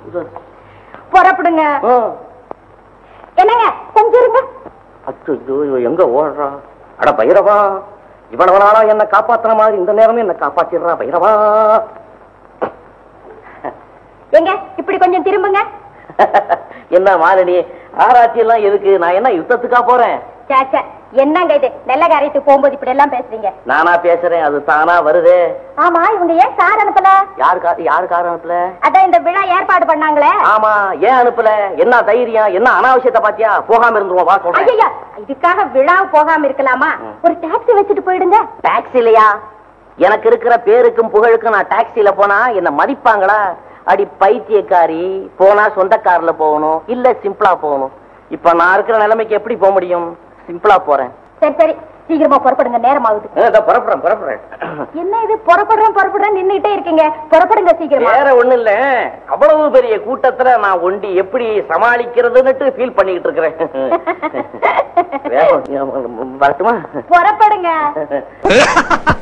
புறப்படுங்க என்னங்க கொஞ்சம் இருங்க அச்சோ இவ எங்க ஓடுறா அட பைரவா இவ்வளவு நாளா என்ன காப்பாத்துற மாதிரி இந்த நேரமே என்ன காப்பாத்திடுறா பைரவா எங்க இப்படி கொஞ்சம் திரும்புங்க என்ன மாலினி ஆராய்ச்சி எல்லாம் எதுக்கு நான் என்ன யுத்தத்துக்கா போறேன் சாச்சா என்னங்க இது நல்ல காரியத்துக்கு போகும்போது இப்படி எல்லாம் பேசுறீங்க நானா பேசுறேன் அது தானா வருதே ஆமா இவங்க ஏன் கார் அனுப்பல யாரு கா யாரு காரணத்துல அதான் இந்த விழா ஏற்பாடு பண்ணாங்களே ஆமா ஏன் அனுப்பல என்ன தைரியம் என்ன அனாவசியத்தை பாத்தியா போகாம இருந்துருவோம் வா சொல்றேன் ஐயா இதுக்காக விழா போகாம இருக்கலாமா ம். ஒரு டாக்ஸி வச்சுட்டு போயிடுங்க டாக்ஸிலையா எனக்கு இருக்கிற பேருக்கும் புகழுக்கும் நான் டாக்ஸில போனா என்ன மதிப்பாங்களா அடி பைத்தியக்காரி போனா சொந்த கார்ல போகணும் இல்ல சிம்பிளா போகணும் இப்ப நான் இருக்கிற நிலைமைக்கு எப்படி போக முடியும் சிம்பிளா போறேன் சரி சரி சீக்கிரமா புறப்படுங்க நேரம் ஆகுது ஏ, இதோ புறப்படுறேன் புறப்படுறேன் என்ன இது புறப்படுறேன் புறப்படுறேன் நின்னுட்டே இருக்கீங்க புறப்படுங்க சீக்கிரமா வேற ஒண்ணு இல்ல அவ்வளவு பெரிய கூட்டத்துல நான் ஒண்டி எப்படி சமாளிக்கிறதுன்னுட்டு ஃபீல் பண்ணிக்கிட்டு இருக்கிறேன் வேற ஒண்ணு- வரட்டுமா புறப்படுங்க